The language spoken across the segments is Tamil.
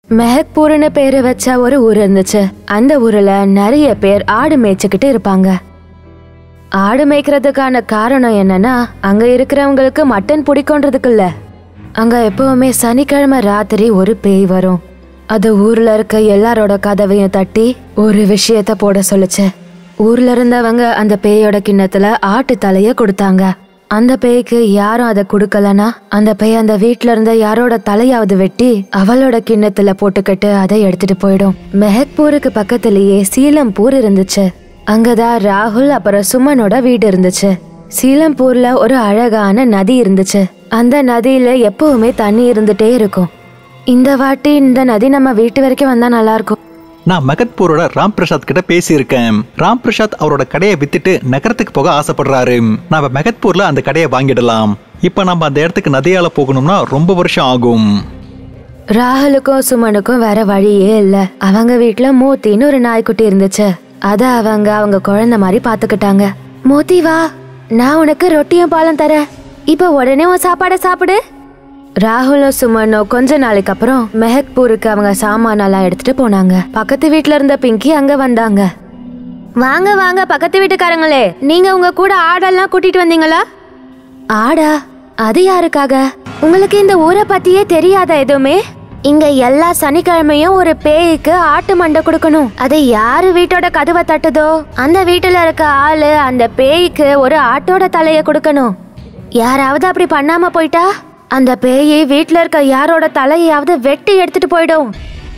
மெஹக்பூர்னு பேரு வச்ச ஒரு ஊர் இருந்துச்சு அந்த ஊர்ல நிறைய பேர் ஆடு மேய்ச்சிக்கிட்டு இருப்பாங்க ஆடு மேய்க்கிறதுக்கான காரணம் என்னன்னா அங்க இருக்கிறவங்களுக்கு மட்டன் பிடிக்கும்ன்றதுக்கு இல்ல அங்க எப்பவுமே சனிக்கிழமை ராத்திரி ஒரு பேய் வரும் அது ஊர்ல இருக்க எல்லாரோட கதவையும் தட்டி ஒரு விஷயத்த போட சொல்லுச்சு ஊர்ல இருந்தவங்க அந்த பேயோட கிண்ணத்துல ஆட்டு தலைய கொடுத்தாங்க அந்த பேய்க்கு யாரும் அதை கொடுக்கலனா அந்த பேய் அந்த வீட்ல இருந்த யாரோட தலையாவது வெட்டி அவளோட கிண்ணத்துல போட்டுக்கிட்டு அதை எடுத்துட்டு போயிடும் மெஹக்பூருக்கு பக்கத்திலேயே சீலம்பூர் இருந்துச்சு அங்கதான் ராகுல் அப்புறம் சுமனோட வீடு இருந்துச்சு சீலம்பூர்ல ஒரு அழகான நதி இருந்துச்சு அந்த நதியில எப்பவுமே தண்ணி இருந்துட்டே இருக்கும் இந்த வாட்டி இந்த நதி நம்ம வீட்டு வரைக்கும் வந்தா நல்லா இருக்கும் நான் மகத்பூரோட ராம் பிரசாத் கிட்ட பேசியிருக்கேன் ராம் பிரசாத் அவரோட கடையை வித்துட்டு நகரத்துக்கு போக ஆசைப்படுறாரு நாம மகத்பூர்ல அந்த கடையை வாங்கிடலாம் இப்ப நம்ம அந்த இடத்துக்கு நதியால போகணும்னா ரொம்ப வருஷம் ஆகும் ராகுலுக்கும் சுமனுக்கும் வேற வழியே இல்ல அவங்க வீட்ல மோத்தின்னு ஒரு நாய்க்குட்டி இருந்துச்சு அத அவங்க அவங்க குழந்தை மாதிரி பாத்துக்கிட்டாங்க மோத்தி வா நான் உனக்கு ரொட்டியும் பாலும் தரேன் இப்ப உடனே உன் சாப்பாடை சாப்பிடு ராகுலும் சுமனும் கொஞ்ச நாளைக்கு அப்புறம் மெஹக்பூருக்கு அவங்க சாமானெல்லாம் எடுத்துட்டு போனாங்க பக்கத்து வீட்ல இருந்த பிங்கி அங்க வந்தாங்க வாங்க வாங்க பக்கத்து வீட்டுக்காரங்களே நீங்க உங்க கூட ஆடெல்லாம் கூட்டிட்டு வந்தீங்களா ஆடா அது யாருக்காக உங்களுக்கு இந்த ஊரை பத்தியே தெரியாத எதுவுமே இங்க எல்லா சனிக்கிழமையும் ஒரு பேய்க்கு ஆட்டு மண்டை கொடுக்கணும் அது யாரு வீட்டோட கதவை தட்டுதோ அந்த வீட்டுல இருக்க ஆளு அந்த பேய்க்கு ஒரு ஆட்டோட தலைய கொடுக்கணும் யாராவது அப்படி பண்ணாம போயிட்டா அந்த பேய் வீட்ல இருக்க யாரோட தலையாவது வெட்டி எடுத்துட்டு போயிடும்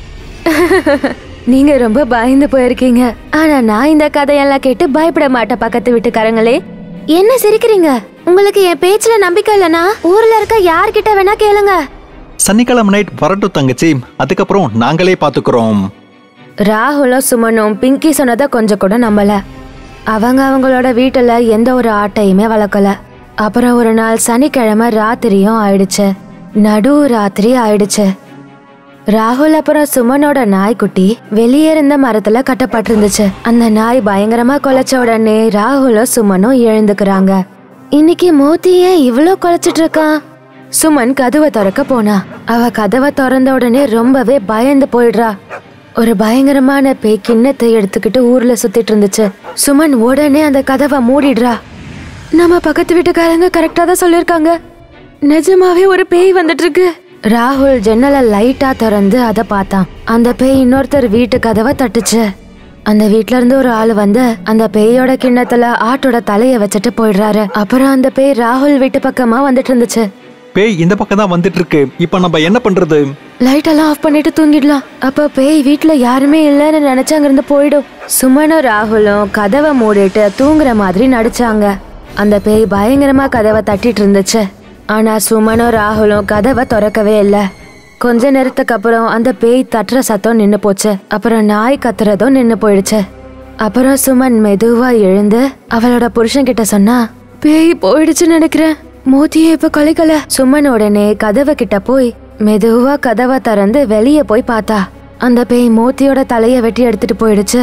நீங்க ரொம்ப பயந்து போயிருக்கீங்க ஆனா நான் இந்த கதையெல்லாம் கேட்டு பயப்பட மாட்டேன் பக்கத்து வீட்டுக்காரங்களே என்ன சிரிக்கிறீங்க உங்களுக்கு என் பேச்சுல நம்பிக்கை இல்லனா ஊர்ல இருக்க யார்கிட்ட வேணா கேளுங்க சனிக்கிழமை நைட் வரட்டும் தங்கச்சி அதுக்கப்புறம் நாங்களே பாத்துக்கிறோம் ராகுலும் சுமனும் பிங்கி சொன்னதை கொஞ்சம் கூட நம்பல அவங்க அவங்களோட வீட்டுல எந்த ஒரு ஆட்டையுமே வளர்க்கல அப்புறம் ஒரு நாள் சனிக்கிழமை ராத்திரியும் ஆயிடுச்சு நடு ராத்திரி ஆயிடுச்சு ராகுல் அப்புறம் சுமனோட நாய்க்குட்டி வெளியே இருந்த மரத்துல கட்டப்பட்டிருந்துச்சு அந்த நாய் பயங்கரமா கொலைச்ச உடனே ராகுலும் சுமனும் எழுந்துக்கிறாங்க இன்னைக்கு மோத்தி ஏன் இவ்ளோ கொலைச்சிட்டு இருக்கான் சுமன் கதவை திறக்க போனா அவ கதவை திறந்த உடனே ரொம்பவே பயந்து போயிடுறா ஒரு பயங்கரமான பேய் கிண்ணத்தை எடுத்துக்கிட்டு ஊர்ல சுத்திட்டு இருந்துச்சு சுமன் உடனே அந்த கதவை மூடிடுறா நம்ம பக்கத்து வீட்டுக்காரங்க கரெக்டா தான் சொல்லிருக்காங்க நிஜமாவே ஒரு பேய் வந்துட்டு இருக்கு ராகுல் ஜன்னலை லைட்டா திறந்து அதை பார்த்தான் அந்த பேய் இன்னொருத்தர் வீட்டு கதவை தட்டுச்சு அந்த வீட்ல இருந்து ஒரு ஆள் வந்து அந்த பேயோட கிண்ணத்துல ஆட்டோட தலைய வச்சுட்டு போயிடுறாரு அப்புறம் அந்த பேய் ராகுல் வீட்டு பக்கமா வந்துட்டு இருந்துச்சு பேய் இந்த பக்கம் தான் வந்துட்டு இருக்கு இப்ப நம்ம என்ன பண்றது லைட் எல்லாம் ஆஃப் பண்ணிட்டு தூங்கிடலாம் அப்ப பேய் வீட்ல யாருமே இல்லைன்னு நினைச்சு அங்கிருந்து போயிடும் சுமனும் ராகுலும் கதவை மூடிட்டு தூங்குற மாதிரி நடிச்சாங்க அந்த பேய் பயங்கரமா கதவை தட்டிட்டு இருந்துச்சு ஆனா சுமனும் ராகுலும் கதவை திறக்கவே இல்லை கொஞ்ச நேரத்துக்கு அப்புறம் அந்த பேய் தட்டுற சத்தம் நின்னு போச்சு அப்புறம் நாய் கத்துறதும் நின்னு போயிடுச்சு அப்புறம் சுமன் மெதுவா எழுந்து அவளோட புருஷன் கிட்ட சொன்னா பேய் போயிடுச்சுன்னு நினைக்கிறேன் மோதியே இப்ப கலைக்கல சுமன் உடனே கதவை கிட்ட போய் மெதுவா கதவை திறந்து வெளியே போய் பார்த்தா அந்த பேய் மோத்தியோட தலைய வெட்டி எடுத்துட்டு போயிடுச்சு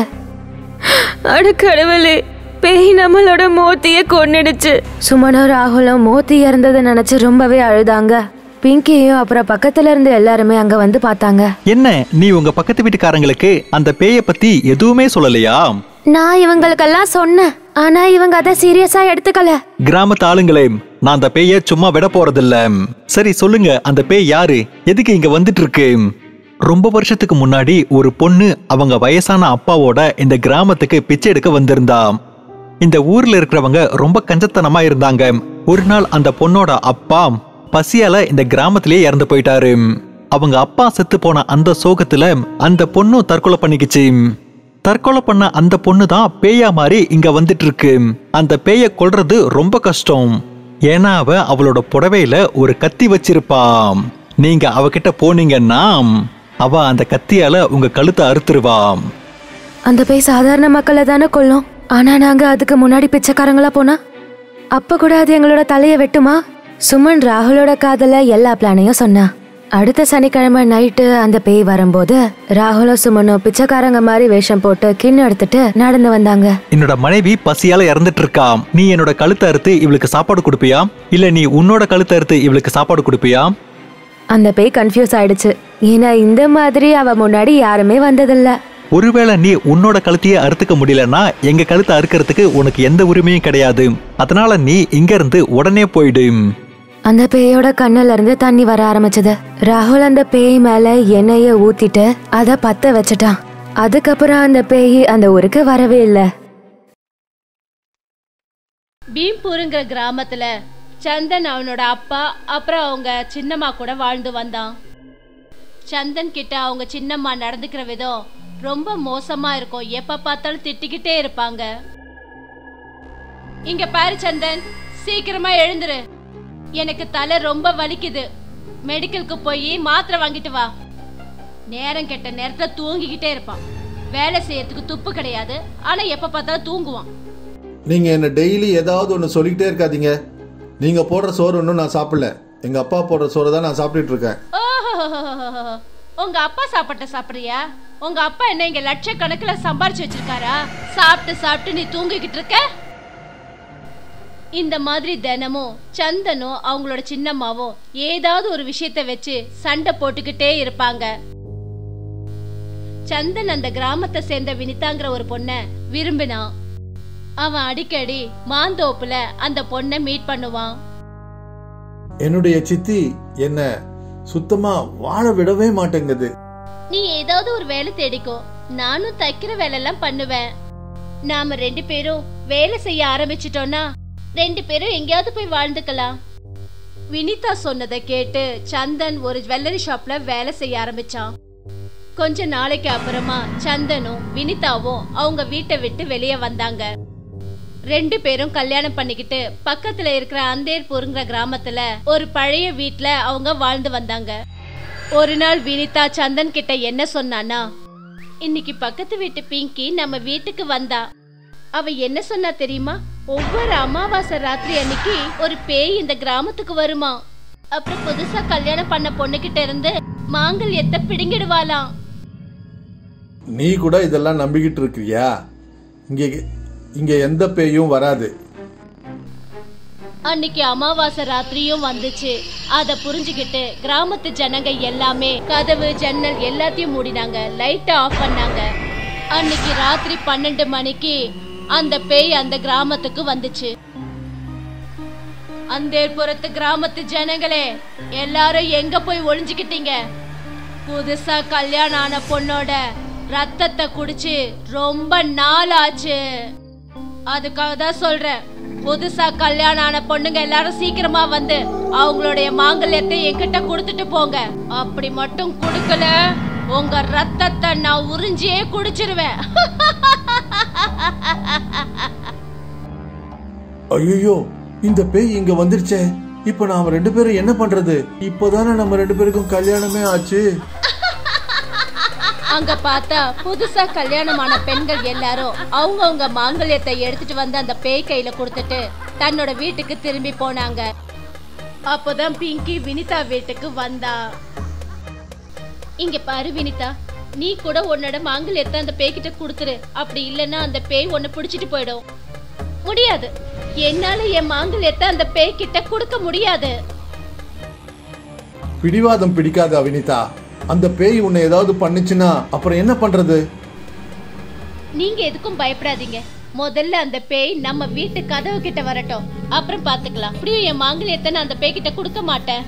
அட கடவுளே பேய் நம்மளோட மோத்திய கொன்னிடுச்சு சுமனும் ராகுலும் மோத்தி இறந்ததை நினைச்சு ரொம்பவே அழுதாங்க பிங்கியும் அப்புறம் பக்கத்துல இருந்து எல்லாருமே அங்க வந்து பார்த்தாங்க என்ன நீ உங்க பக்கத்து வீட்டுக்காரங்களுக்கு அந்த பேயை பத்தி எதுவுமே சொல்லலையா நான் இவங்களுக்கெல்லாம் சொன்னேன் ஆனா இவங்க அதை சீரியஸா எடுத்துக்கல கிராமத்து ஆளுங்களே நான் அந்த பேய சும்மா விட போறதில்ல சரி சொல்லுங்க அந்த பேய் யாரு எதுக்கு இங்க வந்துட்டு இருக்கு ரொம்ப வருஷத்துக்கு முன்னாடி ஒரு பொண்ணு அவங்க வயசான அப்பாவோட இந்த கிராமத்துக்கு பிச்சை எடுக்க வந்திருந்தா இந்த ஊர்ல இருக்கிறவங்க ரொம்ப கஞ்சத்தனமா இருந்தாங்க ஒரு நாள் அந்த பொண்ணோட அப்பா பசியால இந்த கிராமத்திலேயே இறந்து போயிட்டாரு அவங்க அப்பா செத்து போன அந்த சோகத்துல அந்த பொண்ணும் தற்கொலை பண்ணிக்கிச்சு தற்கொலை பண்ண அந்த பொண்ணு தான் பேயா மாதிரி இங்க வந்துட்டு இருக்கு அந்த பேய கொல்றது ரொம்ப கஷ்டம் ஏன்னா அவ அவளோட புடவையில ஒரு கத்தி வச்சிருப்பா நீங்க அவகிட்ட போனீங்கன்னா அவ அந்த கத்தியால உங்க கழுத்தை அறுத்துருவா அந்த பேய் சாதாரண மக்களை தானே கொல்லும் ஆனா நாங்க அதுக்கு முன்னாடி பிச்சைக்காரங்களா போனா அப்ப கூட அது எங்களோட தலைய வெட்டுமா சுமன் ராகுலோட காதல எல்லா பிளானையும் சொன்னா அடுத்த சனிக்கிழமை நைட்டு அந்த பேய் வரும்போது ராகுலும் சுமனும் பிச்சைக்காரங்க மாதிரி வேஷம் போட்டு கிண்ணம் எடுத்துட்டு நடந்து வந்தாங்க என்னோட மனைவி பசியால இறந்துட்டு இருக்கா நீ என்னோட கழுத்தை அறுத்து இவளுக்கு சாப்பாடு கொடுப்பியா இல்ல நீ உன்னோட கழுத்தை அறுத்து இவளுக்கு சாப்பாடு கொடுப்பியா அந்த பேய் கன்ஃபியூஸ் ஆயிடுச்சு ஏன்னா இந்த மாதிரி அவ முன்னாடி யாருமே வந்ததில்ல ஒருவேளை நீ உன்னோட கழுத்தையே அறுத்துக்க முடியலன்னா எங்க கழுத்தை அறுக்கிறதுக்கு உனக்கு எந்த உரிமையும் கிடையாது அதனால நீ இங்க இருந்து உடனே போயிடு அந்த பேயோட கண்ணுல இருந்து தண்ணி வர ஆரம்பிச்சது ராகுல் அந்த பேய் மேல எண்ணெய ஊத்திட்டு அத பத்த வச்சுட்டான் அதுக்கப்புறம் அந்த பேய் அந்த ஊருக்கு வரவே இல்ல பீம்பூருங்கிற கிராமத்துல சந்தன் அவனோட அப்பா அப்புறம் அவங்க சின்னம்மா கூட வாழ்ந்து வந்தான் சந்தன் கிட்ட அவங்க சின்னம்மா நடந்துக்கிற விதம் ரொம்ப மோசமா இருக்கும் எப்ப பார்த்தாலும் திட்டிக்கிட்டே இருப்பாங்க இங்க பாரு சந்தன் சீக்கிரமா எழுந்துரு எனக்கு தலை ரொம்ப வலிக்குது மெடிக்கலுக்கு போய் மாத்திரை வாங்கிட்டு வா நேரம் கெட்ட நேரத்துல தூங்கிக்கிட்டே இருப்பான் வேலை செய்யறதுக்கு துப்பு கிடையாது ஆனா எப்ப பார்த்தாலும் தூங்குவான் நீங்க என்ன டெய்லி ஏதாவது ஒன்று சொல்லிக்கிட்டே இருக்காதீங்க நீங்க போடுற சோறு ஒன்றும் நான் சாப்பிடல எங்க அப்பா போடுற சோறு தான் நான் சாப்பிட்டுட்டு இருக்கேன் ஓஹோஹோஹோஹோ. உங்க அப்பா சாப்பாட்ட சாப்பிடுறியா உங்க அப்பா என்ன இங்க லட்சக்கணக்குல சம்பாரிச்சு வச்சிருக்காரா சாப்பிட்டு சாப்பிட்டு நீ தூங்கிக்கிட்டு இருக்க இந்த மாதிரி தினமும் சந்தனும் அவங்களோட சின்னம்மாவும் ஏதாவது ஒரு விஷயத்த வச்சு சண்டை போட்டுக்கிட்டே இருப்பாங்க சந்தன் அந்த கிராமத்தை சேர்ந்த வினிதாங்கிற ஒரு பொண்ண விரும்பினான் அவன் அடிக்கடி மாந்தோப்புல அந்த பொண்ணை மீட் பண்ணுவான் என்னுடைய சித்தி என்ன சுத்தமா வாழ விடவே மாட்டேங்குது நீ ஏதாவது ஒரு வேலை தேடிக்கோ நானும் தைக்கிற வேலையெல்லாம் பண்ணுவேன் நாம ரெண்டு பேரும் வேலை செய்ய ஆரம்பிச்சிட்டோம்னா ரெண்டு பேரும் எங்கேயாவது போய் வாழ்ந்துக்கலாம் வினிதா சொன்னதை கேட்டு சந்தன் ஒரு ஜுவல்லரி ஷாப்ல வேலை செய்ய ஆரம்பிச்சான் கொஞ்ச நாளைக்கு அப்புறமா சந்தனும் வினிதாவும் அவங்க வீட்டை விட்டு வெளியே வந்தாங்க ரெண்டு பேரும் கல்யாணம் பண்ணிக்கிட்டு பக்கத்துல இருக்கிற அந்தேர்பூருங்கிற கிராமத்துல ஒரு பழைய வீட்ல அவங்க வாழ்ந்து வந்தாங்க ஒரு நாள் வினிதா சந்தன் கிட்ட என்ன சொன்னானா இன்னைக்கு பக்கத்து வீட்டு பிங்கி நம்ம வீட்டுக்கு வந்தா அவ என்ன சொன்னா தெரியுமா ஒவ்வொரு அமாவாசை ராத்திரி அன்னைக்கு ஒரு பேய் இந்த கிராமத்துக்கு வருமா அப்புறம் புதுசா கல்யாணம் பண்ண பொண்ணுகிட்ட இருந்து மாங்கல்யத்தை பிடுங்கிடுவாளாம் நீ கூட இதெல்லாம் நம்பிக்கிட்டு இருக்கிறியா இங்க இங்க எந்த பேயும் வராது அன்னைக்கு அமாவாசை ராத்திரியும் வந்துச்சு அத புரிஞ்சுக்கிட்டு கிராமத்து ஜனங்க எல்லாமே கதவு ஜன்னல் எல்லாத்தையும் மூடினாங்க லைட்டை ஆஃப் பண்ணாங்க அன்னைக்கு ராத்திரி பன்னெண்டு மணிக்கு அந்த பேய் அந்த கிராமத்துக்கு வந்துச்சு அந்தேர்புறத்து கிராமத்து ஜனங்களே எல்லாரும் எங்க போய் ஒளிஞ்சுக்கிட்டீங்க புதுசா கல்யாணம் ஆன பொண்ணோட ரத்தத்தை குடிச்சு ரொம்ப நாள் ஆச்சு அதுக்காக தான் சொல்றேன் புதுசா கல்யாணம் ஆன பொண்ணுங்க எல்லாரும் சீக்கிரமா வந்து அவங்களுடைய மாங்கல்யத்தை என்கிட்ட கொடுத்துட்டு போங்க அப்படி மட்டும் கொடுக்கல உங்க ரத்தத்தை நான் உறிஞ்சியே குடிச்சிருவேன் ஐயோ இந்த பேய் இங்க வந்துருச்சே இப்ப நாம ரெண்டு பேரும் என்ன பண்றது இப்பதானே நம்ம ரெண்டு பேருக்கும் கல்யாணமே ஆச்சு அங்க பார்த்தா புதுசா கல்யாணமான பெண்கள் எல்லாரும் அவங்கவங்க மாங்கல்யத்தை எடுத்துட்டு வந்து அந்த பேய் கையில கொடுத்துட்டு தன்னோட வீட்டுக்கு திரும்பி போனாங்க அப்போதான் பிங்கி வினிதா வீட்டுக்கு வந்தா இங்க பாரு வினிதா நீ கூட உன்னோட மாங்கல்யத்தை அந்த பேய்கிட்ட கொடுத்துரு அப்படி இல்லைன்னா அந்த பேய் உன்னை பிடிச்சிட்டு போயிடும் முடியாது என்னால என் மாங்கல்யத்தை அந்த பேய் கிட்ட கொடுக்க முடியாது பிடிவாதம் பிடிக்காத அவினிதா அந்த பேய் உன்னை ஏதாவது பண்ணுச்சுன்னா அப்புறம் என்ன பண்றது நீங்க எதுக்கும் பயப்படாதீங்க முதல்ல அந்த பேய் நம்ம வீட்டு கதவு கிட்ட வரட்டும் அப்புறம் பாத்துக்கலாம் அப்படியும் என் மாங்கல்யத்தை நான் அந்த பேய் கிட்ட கொடுக்க மாட்டேன்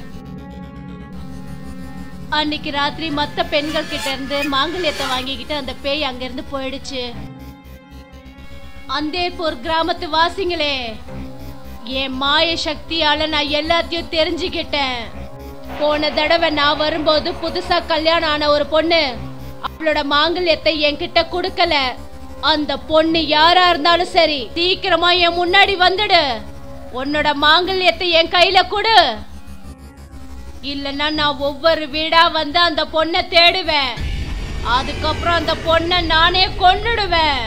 அன்னைக்கு ராத்திரி மத்த பெண்கள் கிட்ட இருந்து மாங்கல்யத்தை வாங்கிக்கிட்டு அந்த பேய் அங்க இருந்து போயிடுச்சு அந்தேர்பூர் கிராமத்து வாசிங்களே என் மாய சக்தியால நான் எல்லாத்தையும் தெரிஞ்சுக்கிட்டேன் போன தடவை நான் வரும்போது புதுசா கல்யாணம் ஆன ஒரு பொண்ணு அவளோட மாங்கல்யத்தை என்கிட்ட கொடுக்கல அந்த பொண்ணு யாரா இருந்தாலும் சரி சீக்கிரமா என் முன்னாடி வந்துடு உன்னோட மாங்கல்யத்தை என் கையில கொடு இல்லைன்னா நான் ஒவ்வொரு வீடா வந்து அந்த பொண்ணை தேடுவேன் அதுக்கப்புறம் அந்த பொண்ணை நானே கொன்னுடுவேன்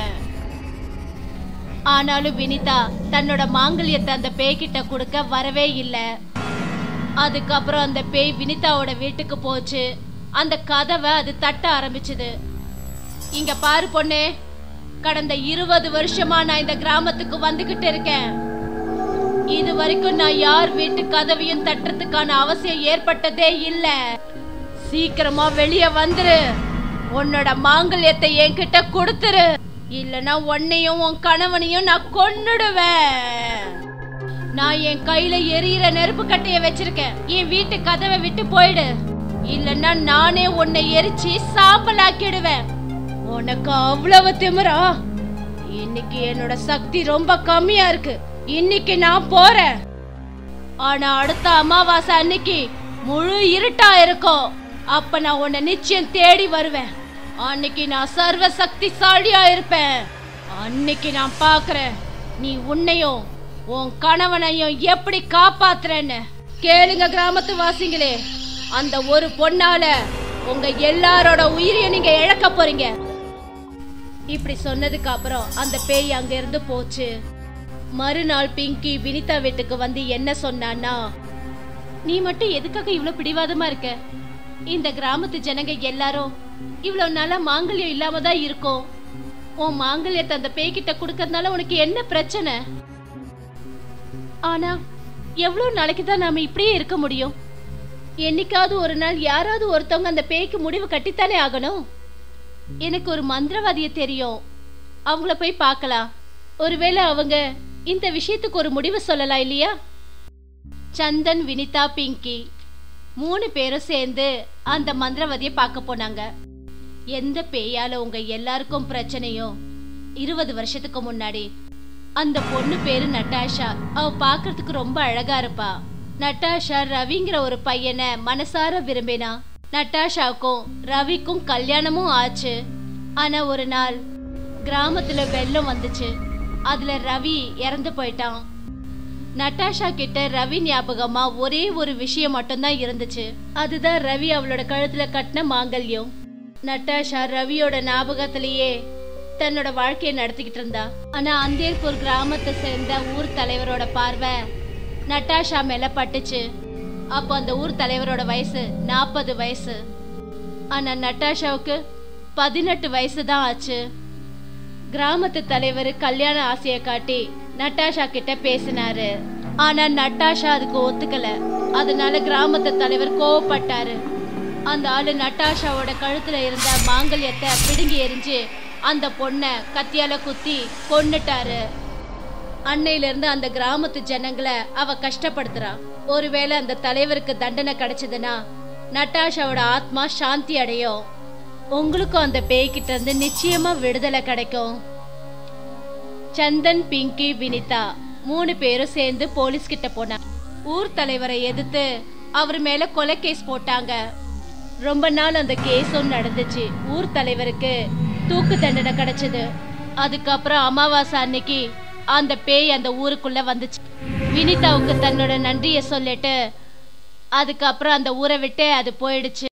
ஆனாலும் வினிதா தன்னோட மாங்கல்யத்தை அந்த பேய்கிட்ட கொடுக்க வரவே இல்லை அதுக்கப்புறம் அந்த பேய் வினிதாவோட வீட்டுக்கு போச்சு அந்த கதவை அது தட்ட ஆரம்பிச்சது இங்க பாரு பொண்ணு கடந்த இருபது வருஷமா நான் இந்த கிராமத்துக்கு வந்துகிட்டு இருக்கேன் இது வரைக்கும் நான் யார் வீட்டு கதவையும் தட்டுறதுக்கான அவசியம் ஏற்பட்டதே இல்ல சீக்கிரமா வெளிய வந்துரு உன்னோட மாங்கல்யத்தை என்கிட்ட கொடுத்துரு இல்லனா உன்னையும் உன் கணவனையும் நான் கொன்னுடுவேன் நான் என் கையில எரியிற நெருப்பு கட்டைய வச்சிருக்கேன் என் வீட்டு கதவை விட்டு போயிடு இல்லன்னா நானே உன்னை எரிச்சு சாம்பலாக்கிடுவேன் உனக்கு அவ்வளவு திமிரா இன்னைக்கு என்னோட சக்தி ரொம்ப கம்மியா இருக்கு இன்னைக்கு நான் போறேன் ஆனா அடுத்த அமாவாசை அன்னைக்கு முழு இருட்டா இருக்கும் அப்ப நான் உன்னை நிச்சயம் தேடி வருவேன் அன்னைக்கு நான் சர்வ சக்திசாலியா இருப்பேன் அன்னைக்கு நான் பாக்குறேன் நீ உன்னையும் உன் கணவனையும் எப்படி காப்பாத்துறேன்னு கேளுங்க கிராமத்து வாசிங்களே அந்த ஒரு பொண்ணால உங்க எல்லாரோட உயிரையும் நீங்க இழக்க போறீங்க இப்படி சொன்னதுக்கு அப்புறம் அந்த பேய் அங்க இருந்து போச்சு மறுநாள் பிங்கி வினிதா வீட்டுக்கு வந்து என்ன சொன்னான்னா நீ மட்டும் எதுக்காக இவ்ளோ பிடிவாதமா இருக்க இந்த கிராமத்து ஜனங்க எல்லாரும் இவ்வளவு நாளா மாங்கல்யம் இல்லாம தான் இருக்கும் உன் மாங்கல்யத்தை அந்த பேய்கிட்ட கொடுக்கறதுனால உனக்கு என்ன பிரச்சனை ஆனா எவ்வளவு நாளைக்கு தான் நாம இப்படியே இருக்க முடியும் என்னைக்காவது ஒரு நாள் யாராவது ஒருத்தவங்க அந்த பேய்க்கு முடிவு கட்டித்தானே ஆகணும் எனக்கு ஒரு மந்திரவாதிய தெரியும் அவங்கள போய் பார்க்கலாம் ஒருவேளை அவங்க இந்த விஷயத்துக்கு ஒரு முடிவு சொல்லலாம் இல்லையா சந்தன் வினிதா பிங்கி மூணு பேரும் சேர்ந்து அந்த மந்திரவாதியை பார்க்க போனாங்க எந்த பேயால உங்க எல்லாருக்கும் பிரச்சனையோ இருபது வருஷத்துக்கு முன்னாடி அந்த பொண்ணு பேரு நட்டாஷா அவ பார்க்கிறதுக்கு ரொம்ப அழகா இருப்பா நட்டாஷா ரவிங்கிற ஒரு பையனை மனசார விரும்பினா நட்டாஷாவுக்கும் ரவிக்கும் கல்யாணமும் ஆச்சு ஆனா ஒரு நாள் கிராமத்துல வெள்ளம் வந்துச்சு அதுல ரவி இறந்து போயிட்டான் நட்டாஷா கிட்ட ரவி ஞாபகமா ஒரே ஒரு விஷயம் மட்டும்தான் இருந்துச்சு அதுதான் ரவி அவளோட கழுத்துல கட்டின மாங்கல்யம் நட்டாஷா ரவியோட ஞாபகத்திலேயே தன்னோட வாழ்க்கையை நடத்திக்கிட்டு இருந்தா ஆனா அந்தேர்பூர் கிராமத்தை சேர்ந்த ஊர் தலைவரோட பார்வை நட்டாஷா மேல பட்டுச்சு அப்போ அந்த ஊர் தலைவரோட வயசு நாற்பது வயசு ஆனா நட்டாஷாவுக்கு பதினெட்டு வயசு தான் ஆச்சு கிராமத்து தலைவர் கல்யாண ஆசையை காட்டி நட்டாஷா கிட்ட பேசினாரு ஆனா நட்டாஷா அதுக்கு ஒத்துக்கல அதனால கிராமத்து தலைவர் கோவப்பட்டாரு அந்த ஆளு நட்டாஷாவோட கழுத்துல இருந்த மாங்கல்யத்தை பிடுங்கி எரிஞ்சு அந்த பொண்ணை கத்தியால குத்தி கொன்னுட்டாரு அன்னையில இருந்து அந்த கிராமத்து ஜனங்களை அவ கஷ்டப்படுத்துறா ஒருவேளை அந்த தலைவருக்கு தண்டனை கிடைச்சதுன்னா நட்டாஷாவோட ஆத்மா சாந்தி அடையும் உங்களுக்கும் அந்த பேய்கிட்ட இருந்து நிச்சயமா விடுதலை கிடைக்கும் சந்தன் பிங்கி வினிதா மூணு பேரும் சேர்ந்து போலீஸ் கிட்ட போனாங்க ஊர் தலைவரை எதிர்த்து அவர் மேல கொலை கேஸ் போட்டாங்க ரொம்ப நாள் அந்த கேஸும் நடந்துச்சு ஊர் தலைவருக்கு தூக்கு தண்டனை கிடைச்சது அதுக்கப்புறம் அமாவாசை அன்னைக்கு அந்த பேய் அந்த ஊருக்குள்ள வந்துச்சு வினிதாவுக்கு தன்னோட நன்றியை சொல்லிட்டு அதுக்கப்புறம் அந்த ஊரை விட்டு அது போயிடுச்சு